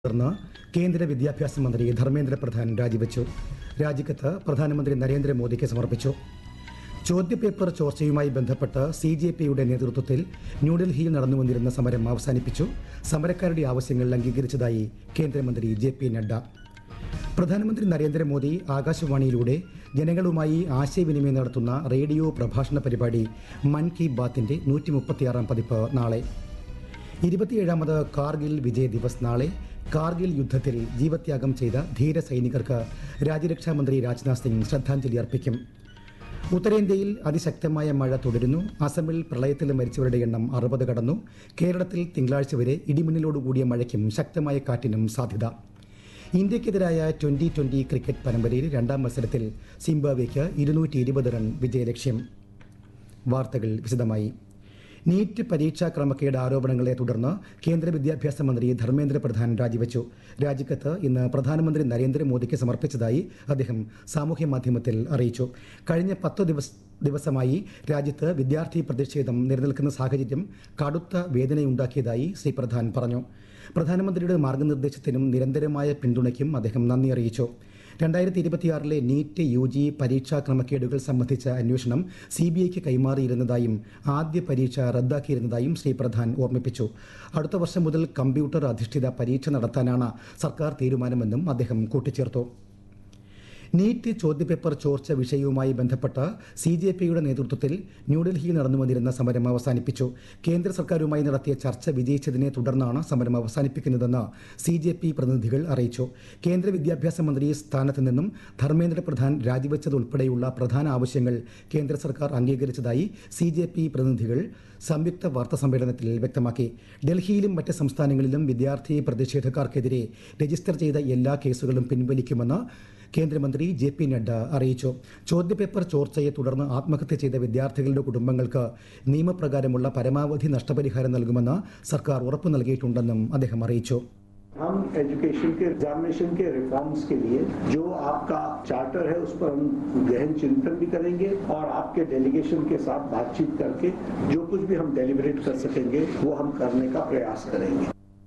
തുടർന്ന് കേന്ദ്ര വിദ്യാഭ്യാസ മന്ത്രി ധർമ്മേന്ദ്ര പ്രധാൻ രാജിവെച്ചു രാജിക്കത്ത് പ്രധാനമന്ത്രി നരേന്ദ്രമോദിക്ക് സമർപ്പിച്ചു ചോദ്യപേപ്പർ ചോർച്ചയുമായി ബന്ധപ്പെട്ട് സി ജെ പിയുടെ നേതൃത്വത്തിൽ ന്യൂഡൽഹിയിൽ നടന്നുവന്നിരുന്ന സമരം അവസാനിപ്പിച്ചു സമരക്കാരുടെ ആവശ്യങ്ങൾ അംഗീകരിച്ചതായി കേന്ദ്രമന്ത്രി ജെ പി നഡ്ഡ പ്രധാനമന്ത്രി നരേന്ദ്രമോദി ആകാശവാണിയിലൂടെ ജനങ്ങളുമായി ആശയവിനിമയം നടത്തുന്ന റേഡിയോ പ്രഭാഷണ പരിപാടി മൻ കി ബാത്തിന്റെ നൂറ്റി മുപ്പത്തിയാറാം പതിപ്പ് നാളെ ഇരുപത്തിയേഴാമത് കാർഗിൽ വിജയ് ദിവസ് നാളെ കാർഗിൽ യുദ്ധത്തിൽ ജീവത്യാഗം ചെയ്ത ധീര സൈനികർക്ക് രാജ്യരക്ഷാമന്ത്രി രാജ്നാഥ് സിംഗ് ശ്രദ്ധാഞ്ജലി അർപ്പിക്കും ഉത്തരേന്ത്യയിൽ അതിശക്തമായ മഴ തുടരുന്നു അസമിൽ പ്രളയത്തിൽ മരിച്ചവരുടെ എണ്ണം അറുപത് കടന്നു കേരളത്തിൽ തിങ്കളാഴ്ച വരെ ഇടിമിന്നലോടുകൂടിയ മഴയ്ക്കും ശക്തമായ കാറ്റിനും സാധ്യത ഇന്ത്യക്കെതിരായ ട്വന്റി ട്വന്റി ക്രിക്കറ്റ് പരമ്പരയിൽ രണ്ടാം മത്സരത്തിൽ സിംബാബ്വേക്ക് ഇരുന്നൂറ്റി ഇരുപത് റൺ വിജയലക്ഷ്യം വാർത്തകൾ വിശദമായി നീറ്റ് പരീക്ഷാ ക്രമക്കേട് ആരോപണങ്ങളെ തുടർന്ന് കേന്ദ്ര വിദ്യാഭ്യാസ മന്ത്രി ധർമ്മേന്ദ്ര പ്രധാൻ രാജിവെച്ചു രാജിക്കത്ത് ഇന്ന് പ്രധാനമന്ത്രി നരേന്ദ്രമോദിക്ക് സമർപ്പിച്ചതായി അദ്ദേഹം സാമൂഹ്യ മാധ്യമത്തിൽ അറിയിച്ചു കഴിഞ്ഞ പത്ത് ദിവസ ദിവസമായി രാജ്യത്ത് വിദ്യാർത്ഥി പ്രതിഷേധം നിലനിൽക്കുന്ന സാഹചര്യം കടുത്ത വേദനയുണ്ടാക്കിയതായി ശ്രീ പ്രധാൻ പറഞ്ഞു പ്രധാനമന്ത്രിയുടെ മാർഗനിർദ്ദേശത്തിനും നിരന്തരമായ പിന്തുണയ്ക്കും അദ്ദേഹം നന്ദി അറിയിച്ചു രണ്ടായിരത്തി ഇരുപത്തിയാറിലെ നീറ്റ് യു ജി പരീക്ഷാ ക്രമക്കേടുകൾ സംബന്ധിച്ച അന്വേഷണം സി ബി ഐക്ക് കൈമാറിയിരുന്നതായും ആദ്യ പരീക്ഷ റദ്ദാക്കിയിരുന്നതായും ശ്രീ പ്രധാൻ ഓർമ്മിപ്പിച്ചു അടുത്ത വർഷം മുതൽ കമ്പ്യൂട്ടർ അധിഷ്ഠിത പരീക്ഷ നടത്താനാണ് സർക്കാർ തീരുമാനമെന്നും അദ്ദേഹം കൂട്ടിച്ചേർത്തു നീറ്റ് ചോദ്യപേപ്പർ ചോർച്ച വിഷയവുമായി ബന്ധപ്പെട്ട് സി ജെ പിയുടെ നേതൃത്വത്തിൽ ന്യൂഡൽഹിയിൽ നടന്നു വന്നിരുന്ന സമരം അവസാനിപ്പിച്ചു കേന്ദ്ര സർക്കാരുമായി നടത്തിയ ചർച്ച വിജയിച്ചതിനെ തുടർന്നാണ് സമരം അവസാനിപ്പിക്കുന്നതെന്ന് സി ജെ പി പ്രതിനിധികൾ അറിയിച്ചു കേന്ദ്ര വിദ്യാഭ്യാസ മന്ത്രി സ്ഥാനത്ത് നിന്നും ധർമ്മേന്ദ്ര പ്രധാൻ രാജിവെച്ചതുൾപ്പെടെയുള്ള പ്രധാന ആവശ്യങ്ങൾ കേന്ദ്ര സർക്കാർ അംഗീകരിച്ചതായി സി ജെ പി പ്രതിനിധികൾ സംയുക്ത വാർത്താ സമ്മേളനത്തിൽ വ്യക്തമാക്കി ഡൽഹിയിലും മറ്റ് സംസ്ഥാനങ്ങളിലും വിദ്യാർത്ഥി പ്രതിഷേധക്കാർക്കെതിരെ രജിസ്റ്റർ ചെയ്ത എല്ലാ കേസുകളും പിൻവലിക്കുമെന്ന് കേന്ദ്രമന്ത്രി ജെ പി നഡ്ഡ അറിയിച്ചു ചോദ്യപേപ്പർ ചോർച്ചയെ തുടർന്ന് ആത്മഹത്യ ചെയ്ത വിദ്യാർത്ഥികളുടെ കുടുംബങ്ങൾക്ക് നിയമപ്രകാരമുള്ള പരമാവധി നഷ്ടപരിഹാരം നൽകുമെന്ന് സർക്കാർ ഉറപ്പു നൽകിയിട്ടുണ്ടെന്നും അദ്ദേഹം അറിയിച്ചു हम एजुकेशन के एग्जामिनेशन के रिफॉर्म्स के लिए जो आपका चार्टर है उस पर हम गहन चिंतन भी करेंगे और आपके डेलीगेशन के साथ बातचीत करके जो कुछ भी हम डेलिबरेट कर सकेंगे वो हम करने का प्रयास करेंगे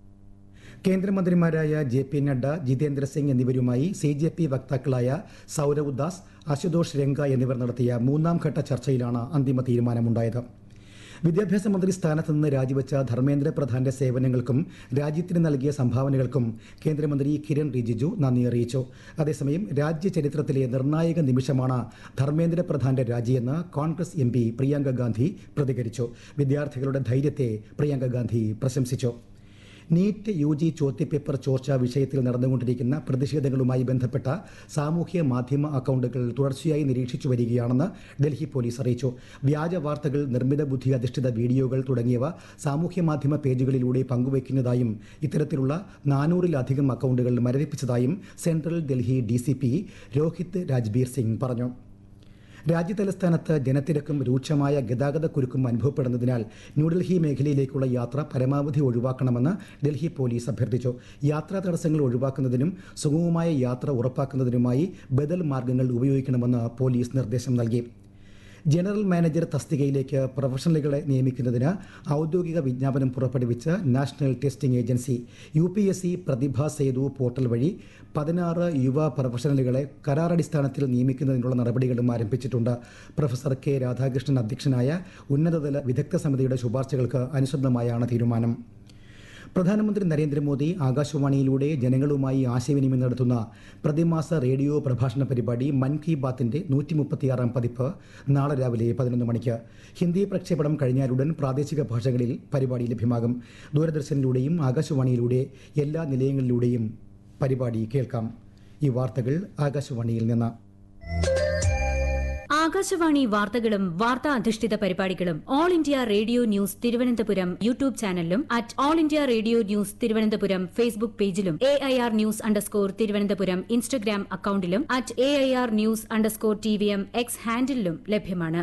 കേന്ദ്രമന്ത്രിമാരായ ജെ പി നഡ്ഡ ജിതേന്ദ്ര സിംഗ് എന്നിവരുമായി സി ജെ പി വക്താക്കളായ സൗരവ് ദാസ് അശുതോഷ് രംഗ എന്നിവർ നടത്തിയ മൂന്നാം ഘട്ട ചർച്ചയിലാണ് അന്തിമ തീരുമാനമുണ്ടായത് വിദ്യാഭ്യാസ മന്ത്രി സ്ഥാനത്ത് നിന്ന് രാജിവെച്ച ധർമ്മേന്ദ്ര പ്രധാന്റെ സേവനങ്ങൾക്കും രാജ്യത്തിന് നൽകിയ സംഭാവനകൾക്കും കേന്ദ്രമന്ത്രി കിരൺ റിജിജു നന്ദി അറിയിച്ചു അതേസമയം രാജ്യ ചരിത്രത്തിലെ നിർണായക നിമിഷമാണ് ധർമ്മേന്ദ്ര പ്രധാന്റെ രാജിയെന്ന് കോൺഗ്രസ് എം പി പ്രിയങ്ക ഗാന്ധി പ്രതികരിച്ചു വിദ്യാർത്ഥികളുടെ ധൈര്യത്തെ പ്രിയങ്ക ഗാന്ധി പ്രശംസിച്ചു നീറ്റ് യു ജി ചോദ്യപേപ്പർ ചോർച്ച വിഷയത്തിൽ നടന്നുകൊണ്ടിരിക്കുന്ന പ്രതിഷേധങ്ങളുമായി ബന്ധപ്പെട്ട സാമൂഹ്യ മാധ്യമ അക്കൗണ്ടുകൾ തുടർച്ചയായി നിരീക്ഷിച്ചു വരികയാണെന്ന് ഡൽഹി പോലീസ് അറിയിച്ചു വ്യാജ വാർത്തകൾ നിർമ്മിത ബുദ്ധി അധിഷ്ഠിത വീഡിയോകൾ തുടങ്ങിയവ സാമൂഹ്യ മാധ്യമ പേജുകളിലൂടെ പങ്കുവയ്ക്കുന്നതായും ഇത്തരത്തിലുള്ള നാനൂറിലധികം അക്കൗണ്ടുകൾ മരവിപ്പിച്ചതായും central Delhi D C P Rohit Rajbir Singh പറഞ്ഞു രാജ്യതലസ്ഥാനത്ത് ജനത്തിരക്കും രൂക്ഷമായ ഗതാഗത കുരുക്കും അനുഭവപ്പെടുന്നതിനാൽ ന്യൂഡൽഹി മേഖലയിലേക്കുള്ള യാത്ര പരമാവധി ഒഴിവാക്കണമെന്ന് ഡൽഹി പോലീസ് അഭ്യർത്ഥിച്ചു യാത്രാ തടസ്സങ്ങൾ ഒഴിവാക്കുന്നതിനും സുഗമമായ യാത്ര ഉറപ്പാക്കുന്നതിനുമായി ബദൽ മാർഗങ്ങൾ ഉപയോഗിക്കണമെന്ന് പോലീസ് നിർദ്ദേശം നൽകി ജനറൽ മാനേജർ തസ്തികയിലേക്ക് പ്രൊഫഷണലുകളെ നിയമിക്കുന്നതിന് ഔദ്യോഗിക വിജ്ഞാപനം പുറപ്പെടുവിച്ച് national testing agency U P S C Pratibha Setu portal വഴി പതിനാറ് യുവ പ്രൊഫഷണലുകളെ കരാറടിസ്ഥാനത്തിൽ നിയമിക്കുന്നതിനുള്ള നടപടികളും ആരംഭിച്ചിട്ടുണ്ട് പ്രൊഫസർ കെ രാധാകൃഷ്ണൻ അധ്യക്ഷനായ ഉന്നതതല വിദഗ്ധ സമിതിയുടെ ശുപാർശകൾക്ക് അനുസൃതമായാണ് തീരുമാനം പ്രധാനമന്ത്രി നരേന്ദ്രമോദി ആകാശവാണിയിലൂടെ ജനങ്ങളുമായി ആശയവിനിമയം നടത്തുന്ന പ്രതിമാസ റേഡിയോ പ്രഭാഷണ പരിപാടി മൻ കി ബാത്തിന്റെ നൂറ്റി മുപ്പത്തിയാറാം പതിപ്പ് നാളെ രാവിലെ പതിനൊന്ന് മണിക്ക് ഹിന്ദി പ്രക്ഷേപണം കഴിഞ്ഞാലുടൻ പ്രാദേശിക ഭാഷകളിൽ പരിപാടി ലഭ്യമാകും ദൂരദർശനിലൂടെയും ആകാശവാണിയിലൂടെ എല്ലാ നിലയങ്ങളിലൂടെയും പരിപാടി കേൾക്കാം ഈ വാർത്തകൾ ആകാശവാണിയിൽ നിന്ന് ആകാശവാണി വാർത്തകളും വാർത്താ അധിഷ്ഠിത പരിപാടികളും all India radio news Thiruvananthapuram YouTube ചാനലിലും at all India radio news Thiruvananthapuram Facebook പേജിലും A I R news underscore Thiruvananthapuram Instagram അക്കൌണ്ടിലും at A I R news underscore T V M X ഹാൻഡിലും ലഭ്യമാണ്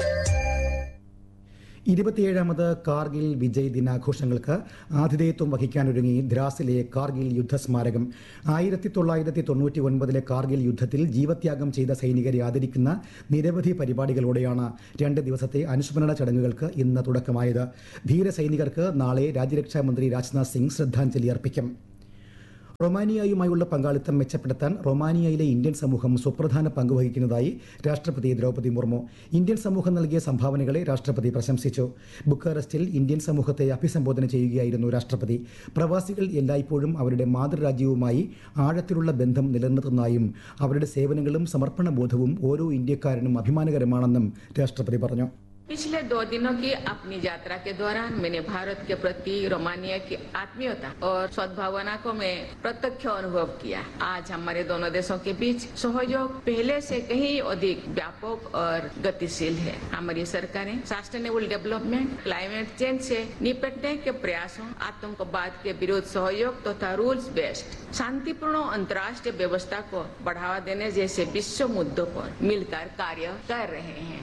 ഇരുപത്തിയേഴാമത് കാർഗിൽ വിജയ് ദിനാഘോഷങ്ങൾക്ക് ആതിഥേയത്വം വഹിക്കാനൊരുങ്ങി ദ്രാസിലെ കാർഗിൽ യുദ്ധസ്മാരകം ആയിരത്തി തൊള്ളായിരത്തി തൊണ്ണൂറ്റി ഒൻപതിലെ കാർഗിൽ യുദ്ധത്തിൽ ജീവത്യാഗം ചെയ്ത സൈനികരെ ആദരിക്കുന്ന നിരവധി പരിപാടികളോടെയാണ് രണ്ട് ദിവസത്തെ അനുസ്മരണ ചടങ്ങുകൾക്ക് ഇന്ന് തുടക്കമായത് ധീര സൈനികർക്ക് നാളെ രാജ്യരക്ഷാ മന്ത്രി രാജ്നാഥ് സിംഗ് ശ്രദ്ധാഞ്ജലി അർപ്പിക്കും റൊമാനിയയുമായുള്ള പങ്കാളിത്തം മെച്ചപ്പെടുത്താൻ റൊമാനിയയിലെ ഇന്ത്യൻ സമൂഹം സുപ്രധാന പങ്ക് വഹിക്കുന്നതായി രാഷ്ട്രപതി ദ്രൗപദി മുർമു ഇന്ത്യൻ സമൂഹം നൽകിയ സംഭാവനകളെ രാഷ്ട്രപതി പ്രശംസിച്ചു ബുക്കാറസ്റ്റിൽ ഇന്ത്യൻ സമൂഹത്തെ അഭിസംബോധന ചെയ്യുകയായിരുന്നു രാഷ്ട്രപതി പ്രവാസികൾ എല്ലായ്പ്പോഴും അവരുടെ മാതൃരാജ്യവുമായി ആഴത്തിലുള്ള ബന്ധം നിലനിർത്തുന്നതായും അവരുടെ സേവനങ്ങളും സമർപ്പണബോധവും ഓരോ ഇന്ത്യക്കാരനും അഭിമാനകരമാണെന്നും രാഷ്ട്രപതി പറഞ്ഞു पिछले दो दिनों की अपनी यात्रा के दौरान मैंने भारत के प्रति रोमानिया की आत्मीयता और सद्भावना को मैं प्रत्यक्ष अनुभव किया आज हमारे दोनों देशों के बीच सहयोग पहले से कहीं अधिक व्यापक और गतिशील है हमारी सरकारें सस्टेनेबल डेवलपमेंट क्लाइमेट चेंज से निपटने के प्रयासों आतंकवाद के विरुद्ध सहयोग तथा रूल्स बेस्ड शांतिपूर्ण अंतर्राष्ट्रीय व्यवस्था को बढ़ावा देने जैसे विश्व मुद्दों पर मिलकर कार्य कर रहे हैं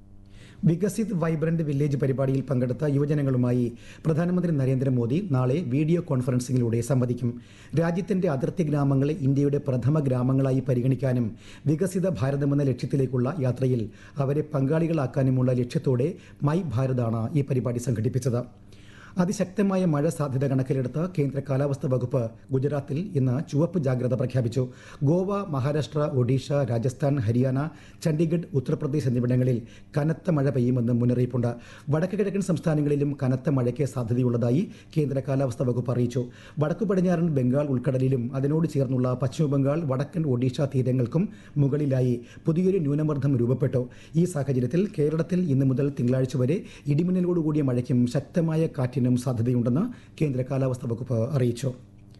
വികസിത് വൈബ്രന്റ് വില്ലേജ് പരിപാടിയിൽ പങ്കെടുത്ത യുവജനങ്ങളുമായി പ്രധാനമന്ത്രി നരേന്ദ്രമോദി നാളെ വീഡിയോ കോൺഫറൻസിംഗിലൂടെ സംവദിക്കും രാജ്യത്തിന്റെ അതിർത്തി ഗ്രാമങ്ങളെ ഇന്ത്യയുടെ പ്രഥമ ഗ്രാമങ്ങളായി പരിഗണിക്കാനും വികസിത ഭാരതമെന്ന ലക്ഷ്യത്തിലേക്കുള്ള യാത്രയിൽ അവരെ പങ്കാളികളാക്കാനുമുള്ള ലക്ഷ്യത്തോടെ മൈ ഭാരതാണ് ഈ പരിപാടി സംഘടിപ്പിച്ചത് അതിശക്തമായ മഴ സാധ്യത കണക്കിലെടുത്ത് കേന്ദ്ര കാലാവസ്ഥാ വകുപ്പ് ഗുജറാത്തിൽ ഇന്ന് ചുവപ്പ് ജാഗ്രത പ്രഖ്യാപിച്ചു ഗോവ മഹാരാഷ്ട്ര ഒഡീഷ രാജസ്ഥാൻ ഹരിയാന ചണ്ഡീഗഡ് ഉത്തർപ്രദേശ് എന്നിവിടങ്ങളിൽ കനത്ത മഴ പെയ്യുമെന്ന് മുന്നറിയിപ്പുണ്ട് വടക്ക് കിഴക്കൻ സംസ്ഥാനങ്ങളിലും കനത്ത മഴയ്ക്ക് സാധ്യതയുള്ളതായി കേന്ദ്ര കാലാവസ്ഥാ വകുപ്പ് അറിയിച്ചു വടക്കു പടിഞ്ഞാറൻ ബംഗാൾ ഉൾക്കടലിലും അതിനോട് ചേർന്നുള്ള പശ്ചിമബംഗാൾ വടക്കൻ ഒഡീഷ തീരങ്ങൾക്കും മുകളിലായി പുതിയൊരു ന്യൂനമർദ്ദം രൂപപ്പെട്ടു ഈ സാഹചര്യത്തിൽ കേരളത്തിൽ ഇന്ന് മുതൽ തിങ്കളാഴ്ച വരെ ഇടിമിന്നലോടുകൂടിയ മഴയ്ക്കും ശക്തമായ കാറ്റിനും സാധ്യതയുണ്ടെന്ന് കേന്ദ്ര കാലാവസ്ഥാ വകുപ്പ് അറിയിച്ചു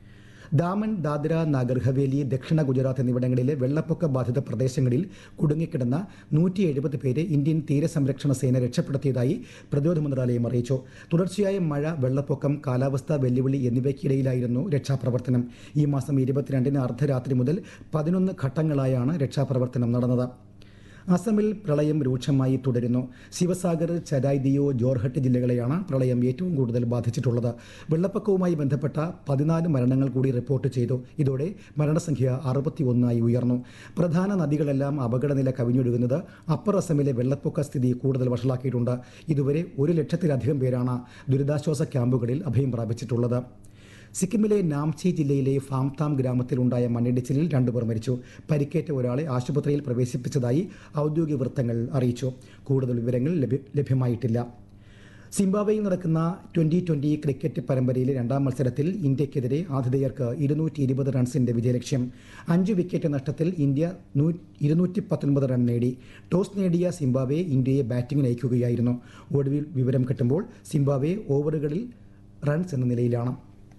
ദാമൻ ദാദ്ര നാഗർ ഹവേലി ദക്ഷിണ ഗുജറാത്ത് എന്നിവിടങ്ങളിലെ വെള്ളപ്പൊക്ക ബാധിത പ്രദേശങ്ങളിൽ കുടുങ്ങിക്കിടന്ന നൂറ്റി എഴുപത് പേരെ ഇന്ത്യൻ തീരസംരക്ഷണ സേന രക്ഷപ്പെടുത്തിയതായി പ്രതിരോധ മന്ത്രാലയം അറിയിച്ചു തുടർച്ചയായ മഴ വെള്ളപ്പൊക്കം കാലാവസ്ഥാ വെല്ലുവിളി എന്നിവയ്ക്കിടയിലായിരുന്നു രക്ഷാപ്രവർത്തനം ഈ മാസം ഇരുപത്തിരണ്ടിന് അർദ്ധരാത്രി മുതൽ പതിനൊന്ന് ഘട്ടങ്ങളായാണ് രക്ഷാപ്രവർത്തനം നടന്നത് അസമിൽ പ്രളയം രൂക്ഷമായി തുടരുന്നു ശിവസാഗർ ചരായ്ദിയോ ജോർഹട്ട് ജില്ലകളെയാണ് പ്രളയം ഏറ്റവും കൂടുതൽ ബാധിച്ചിട്ടുള്ളത് വെള്ളപ്പൊക്കവുമായി ബന്ധപ്പെട്ട പതിനാല് മരണങ്ങൾ കൂടി റിപ്പോർട്ട് ചെയ്തു ഇതോടെ മരണസംഖ്യ അറുപത്തി ഒന്നായി ഉയർന്നു പ്രധാന നദികളെല്ലാം അപകടനില കവിഞ്ഞൊഴുകുന്നത് അപ്പർ അസമിലെ വെള്ളപ്പൊക്ക സ്ഥിതി കൂടുതൽ വഷളാക്കിയിട്ടുണ്ട് ഇതുവരെ ഒരു ലക്ഷത്തിലധികം പേരാണ് ദുരിതാശ്വാസ ക്യാമ്പുകളിൽ അഭയം പ്രാപിച്ചിട്ടുള്ളത് സിക്കിമിലെ നാംചി ജില്ലയിലെ ഫാംതാം ഗ്രാമത്തിലുണ്ടായ മണ്ണിടിച്ചിലിൽ രണ്ടുപേർ മരിച്ചു പരിക്കേറ്റ ഒരാളെ ആശുപത്രിയിൽ പ്രവേശിപ്പിച്ചതായി ഔദ്യോഗിക വൃത്തങ്ങൾ അറിയിച്ചു കൂടുതൽ വിവരങ്ങൾ ലഭ്യ- ലഭ്യമായിട്ടില്ല സിംബാബ്വേയിൽ നടക്കുന്ന ട്വന്റി ട്വന്റി ക്രിക്കറ്റ് പരമ്പരയിലെ രണ്ടാം മത്സരത്തിൽ ഇന്ത്യക്കെതിരെ ആതിഥേയർക്ക് ഇരുന്നൂറ്റി ഇരുപത് റൺസിന്റെ വിജയലക്ഷ്യം അഞ്ച് വിക്കറ്റ് നഷ്ടത്തിൽ ഇന്ത്യ ഇരുന്നൂറ്റി പത്തൊൻപത് റൺ നേടി ടോസ് നേടിയ സിംബാബ്വെ ഇന്ത്യയെ ബാറ്റിംഗിന് അയക്കുകയായിരുന്നു ഒടുവിൽ വിവരം കിട്ടുമ്പോൾ സിംബാബ്വെ ഓവറുകളിൽ റൺസ് എന്ന നിലയിലാണ്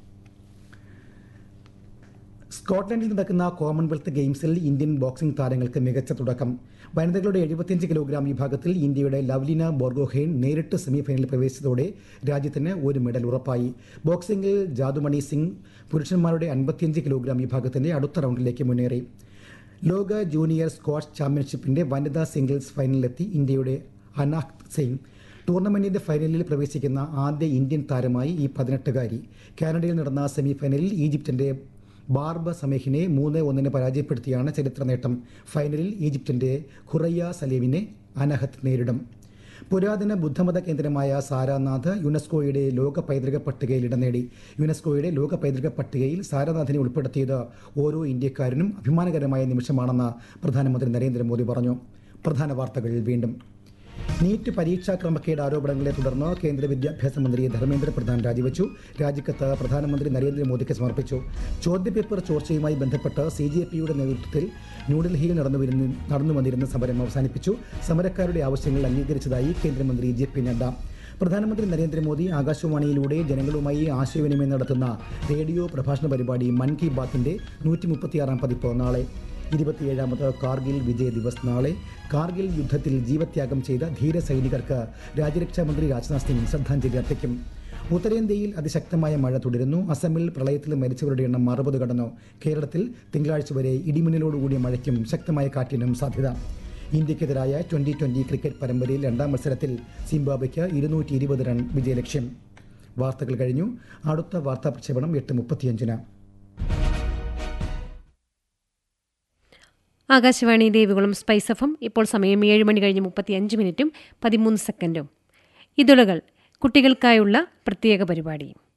സ്കോട്ട്ലൻഡിൽ നടക്കുന്ന കോമൺവെൽത്ത് ഗെയിംസിൽ ഇന്ത്യൻ ബോക്സിംഗ് താരങ്ങൾക്ക് മികച്ച തുടക്കം വനിതകളുടെ എഴുപത്തിയഞ്ച് കിലോഗ്രാം വിഭാഗത്തിൽ ഇന്ത്യയുടെ ലവ്ലിന ബോർഗോഹെയ്ൻ നേരിട്ട് സെമിഫൈനലിൽ പ്രവേശിച്ചതോടെ രാജ്യത്തിന് ഒരു മെഡൽ ഉറപ്പായി ബോക്സിംഗിൽ ജാദുമണി സിംഗ് പുരുഷന്മാരുടെ അൻപത്തിയഞ്ച് കിലോഗ്രാം വിഭാഗത്തിന്റെ അടുത്ത റൗണ്ടിലേക്ക് മുന്നേറി ലോക ജൂനിയർ സ്ക്വാഷ് ചാമ്പ്യൻഷിപ്പിന്റെ വനിതാ സിംഗിൾസ് ഫൈനലിലെത്തി ഇന്ത്യയുടെ അനാഹ് സിംഗ് ടൂർണമെന്റിന്റെ ഫൈനലിൽ പ്രവേശിക്കുന്ന ആദ്യ ഇന്ത്യൻ താരമായി ഈ പതിനെട്ടുകാരി കാനഡയിൽ നടന്ന സെമിഫൈനലിൽ ഈജിപ്തിന്റെ ബാർബ സമേഹിനെ മൂന്ന് ഒന്നിന് പരാജയപ്പെടുത്തിയാണ് ചരിത്ര നേട്ടം ഫൈനലിൽ ഈജിപ്തിന്റെ ഖുറയ്യ സലീമിനെ അനഹത്ത് നേരിടും പുരാതന ബുദ്ധമത കേന്ദ്രമായ സാരാനാഥ് യുനെസ്കോയുടെ ലോക പൈതൃക പട്ടികയിൽ ഇടം നേടി യുനെസ്കോയുടെ ലോക പൈതൃക പട്ടികയിൽ സാരാനാഥിനെ ഉൾപ്പെടുത്തിയത് ഓരോ ഇന്ത്യക്കാരനും അഭിമാനകരമായ നിമിഷമാണെന്ന് പ്രധാനമന്ത്രി നരേന്ദ്രമോദി പറഞ്ഞു പ്രധാന വാർത്തകൾ വീണ്ടും നീറ്റ് പരീക്ഷാ ക്രമക്കേട് ആരോപണങ്ങളെ തുടർന്ന് കേന്ദ്ര വിദ്യാഭ്യാസ മന്ത്രി ധർമ്മേന്ദ്ര പ്രധാൻ രാജിവെച്ചു രാജിക്കത്ത് പ്രധാനമന്ത്രി നരേന്ദ്രമോദിക്ക് സമർപ്പിച്ചു ചോദ്യപേപ്പർ ചോർച്ചയുമായി ബന്ധപ്പെട്ട് സി ജെ പിയുടെ നേതൃത്വത്തിൽ ന്യൂഡൽഹിയിൽ നടന്നു വരുന്ന നടന്നു വന്നിരുന്ന സമരം അവസാനിപ്പിച്ചു സമരക്കാരുടെ ആവശ്യങ്ങൾ അംഗീകരിച്ചതായി കേന്ദ്രമന്ത്രി ജെ പി നഡ്ഡ പ്രധാനമന്ത്രി നരേന്ദ്രമോദി ആകാശവാണിയിലൂടെ ജനങ്ങളുമായി ആശയവിനിമയം നടത്തുന്ന റേഡിയോ പ്രഭാഷണ പരിപാടി മൻ കി ബാത്തിന്റെ നൂറ്റി മുപ്പത്തിയാറാം പതിപ്പ് നാളെ ഇരുപത്തിയേഴാമത് കാർഗിൽ വിജയ് ദിവസ് നാളെ കാർഗിൽ യുദ്ധത്തിൽ ജീവത്യാഗം ചെയ്ത ധീര സൈനികർക്ക് രാജ്യരക്ഷാമന്ത്രി രാജ്നാഥ് സിംഗ് ശ്രദ്ധാഞ്ജലി അർപ്പിക്കും ഉത്തരേന്ത്യയിൽ അതിശക്തമായ മഴ തുടരുന്നു അസമിൽ പ്രളയത്തിൽ മരിച്ചവരുടെ എണ്ണം അറുപത് കടന്നു കേരളത്തിൽ തിങ്കളാഴ്ച വരെ ഇടിമിന്നലോടുകൂടിയ മഴയ്ക്കും ശക്തമായ കാറ്റിനും സാധ്യത ഇന്ത്യക്കെതിരായ ട്വന്റി ട്വന്റി ക്രിക്കറ്റ് പരമ്പരയിൽ രണ്ടാം മത്സരത്തിൽ സിംബാബ്വയ്ക്ക് ഇരുന്നൂറ്റി ഇരുപത് റൺ വിജയലക്ഷ്യം വാർത്തകൾ കഴിഞ്ഞു അടുത്ത വാർത്താ പ്രക്ഷേപണം എട്ട് മുപ്പത്തിയഞ്ചിന് ആകാശവാണി ദേവികുളം സ്പൈസ് എഫം ഇപ്പോൾ സമയം ഏഴ് മണി കഴിഞ്ഞ് മുപ്പത്തിയഞ്ച് മിനിറ്റും പതിമൂന്ന് സെക്കൻഡും ഇതുളകൾ കുട്ടികൾക്കായുള്ള പ്രത്യേക പരിപാടി